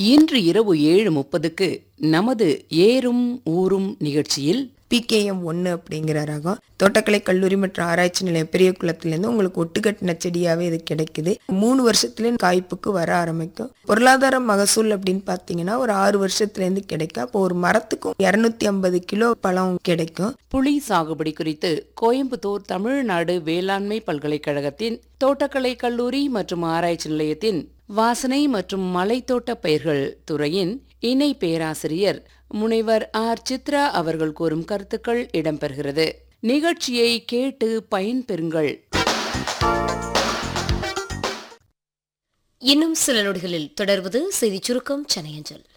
இன்று இரவு ஏழு முப்பதுக்கு நமது ஏறும் ஊரும் நிகழ்ச்சியில் பிகேஎம் ஒன்று அப்படிங்கிற ரகம் தோட்டக்கலை கல்லூரி மற்றும் ஆராய்ச்சி நிலையம் பெரிய குளத்துலேருந்து உங்களுக்கு ஒட்டுக்கட்டின செடியாகவே இது கிடைக்குது மூணு வருஷத்துல காய்ப்புக்கு வர ஆரம்பிக்கும் பொருளாதார மகசூல் அப்படின்னு பார்த்தீங்கன்னா ஒரு ஆறு வருஷத்துலேருந்து கிடைக்கும் அப்போ ஒரு மரத்துக்கும் இரநூத்தி ஐம்பது கிலோ பழம் கிடைக்கும் புளி சாகுபடி குறித்து கோயம்புத்தூர் தமிழ்நாடு வேளாண்மை பல்கலைக்கழகத்தின் தோட்டக்கலை கல்லூரி மற்றும் ஆராய்ச்சி நிலையத்தின் வாசனை மற்றும் மலைத்தோட்ட பயிர்கள் துறையின் இணை பேராசிரியர் முனைவர் ஆர் சித்ரா அவர்கள் கூறும் கருத்துக்கள் இடம்பெறுகிறது நிகழ்ச்சியை கேட்டு பயன்பெறுங்கள் இன்னும் சில நொடிகளில் தொடர்வது செய்திச் சுருக்கம் சென்னையஞ்சல்